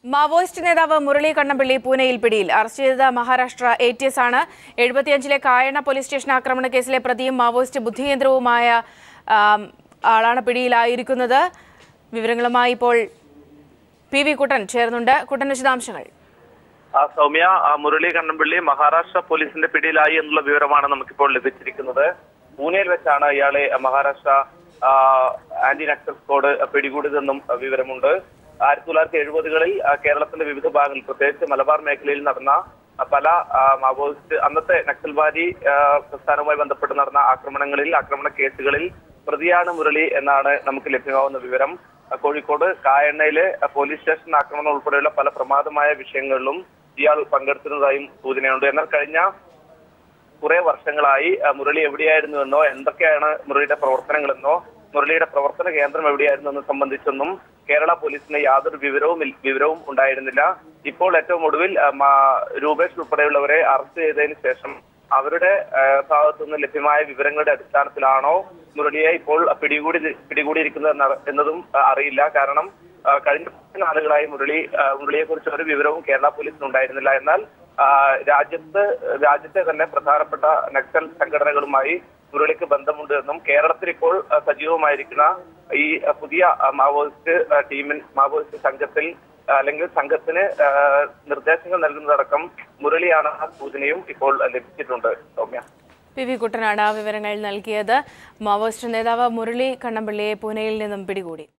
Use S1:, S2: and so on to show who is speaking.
S1: Maoist നേതാവ് മുരളി കണ്ണമ്പള്ളി പൂനെയിൽ പിടിയിൽ അറസ്റ്റ് ചെയ്തത് മഹാരാഷ്ട്ര എ ടി എസ് ആണ് എഴുപത്തിയഞ്ചിലെ കായണ പോലീസ് സ്റ്റേഷൻ ആക്രമണ കേസിലെ പ്രതിയും മാവോയിസ്റ്റ് ബുദ്ധികേന്ദ്രവുമായ ആം, ആളാണ് പിടിയിലായിരിക്കുന്നത് വിവരങ്ങളുമായി ഇപ്പോൾ പി വി കുട്ടൻ ചേർന്നുണ്ട് കുട്ടൻ വിശദാംശങ്ങൾ
S2: ആ സൗമ്യ ആ മുരളി കണ്ണമ്പള്ളി മഹാരാഷ്ട്ര പോലീസിന്റെ പിടിയിലായി എന്നുള്ള വിവരമാണ് നമുക്കിപ്പോൾ ലഭിച്ചിരിക്കുന്നത് പൂനെയിൽ വെച്ചാണ് ഇയാളെ മഹാരാഷ്ട്ര ആ, ആന്റി നക്സൽ സ്ക്വാഡ് പിടികൂടിയതെന്നും വിവരമുണ്ട് ആയിരത്തി തൊള്ളായിരത്തി എഴുപതുകളിൽ കേരളത്തിന്റെ വിവിധ ഭാഗങ്ങളിൽ പ്രത്യേകിച്ച് മലബാർ മേഖലയിൽ നടന്ന ആ, പല ആ, മാവോയിസ്റ്റ് അന്നത്തെ നക്സൽവാദി ആ, പ്രസ്ഥാനവുമായി ബന്ധപ്പെട്ട് നടന്ന ആക്രമണങ്ങളിൽ ആക്രമണ കേസുകളിൽ പ്രതിയാണ് മുരളി എന്നാണ് നമുക്ക് ലഭ്യമാവുന്ന വിവരം ആ, കോഴിക്കോട് കായണ്ണയിലെ ആ, പോലീസ് സ്റ്റേഷൻ ആക്രമണം ഉൾപ്പെടെയുള്ള പല പ്രമാദമായ വിഷയങ്ങളിലും ഇയാൾ പങ്കെടുത്തിരുന്നതായും സൂചനയുണ്ട് എന്നാൽ കഴിഞ്ഞ കുറെ വർഷങ്ങളായി ആ, മുരളി എവിടെയായിരുന്നുവെന്നോ എന്തൊക്കെയാണ് മുരളിയുടെ പ്രവർത്തനങ്ങളെന്നോ മുരളിയുടെ പ്രവർത്തന കേന്ദ്രം എവിടെയായിരുന്നു എന്ന് സംബന്ധിച്ചൊന്നും കേരള പോലീസിന് യാതൊരു വിവരവും ഇൽ- വിവരവും ഉണ്ടായിരുന്നില്ല ഇപ്പോൾ ഏറ്റവും ഒടുവിൽ ആ, മാ- രൂപേഷ് ഉൾപ്പെടെയുള്ളവരെ അറസ്റ്റ് ചെയ്തതിന് ശേഷം അവരുടെ ആ, ഭാഗത്തു നിന്ന് ലഭ്യമായ വിവരങ്ങളുടെ അടിസ്ഥാനത്തിലാണോ മുരളിയെ ഇപ്പോൾ പിടികൂടി പിടികൂടിയിരിക്കുന്നത് എന്ന- എന്നതും ആ, അറിയില്ല കാരണം ആ, കഴിഞ്ഞ കുറച്ച് നാളുകളായി മുരളി മുരളിയെ കുറിച്ച് ഒരു വിവരവും കേരള പോലീസിന് ഉണ്ടായിരുന്നില്ല എന്നാൽ ആ, രാജ്യത്ത് രാജ്യത്തെ തന്നെ പ്രധാനപ്പെട്ട നക്സൽ സംഘടനകളുമായി മുരളിക്ക് ബന്ധമുണ്ട് എന്നും കേരളത്തിൽ ഇപ്പോൾ ആ, സജീവമായിരിക്കുന്ന ഈ ആ, പുതിയ ആ, മാവോയിസ്റ്റ് ആ, ടീമിൻ മാവോയിസ്റ്റ് സംഘത്തിൽ ആ, അല്ലെങ്കിൽ സംഘത്തിന് ആ, നിർദ്ദേശങ്ങൾ നൽകുന്നതടക്കം മുരളിയാണ് ആ സൂചനയും ഇപ്പോൾ ആ, ലഭിച്ചിട്ടുണ്ട് സൗമ്യ
S1: പി വി കുട്ടനാണ് ആ വിവരങ്ങൾ നൽകിയത് മാവോയിസ്റ്റ് നേതാവ് മുരളി കണ്ണമ്പള്ളിയെ പൂനെയിൽ നിന്നും പിടികൂടി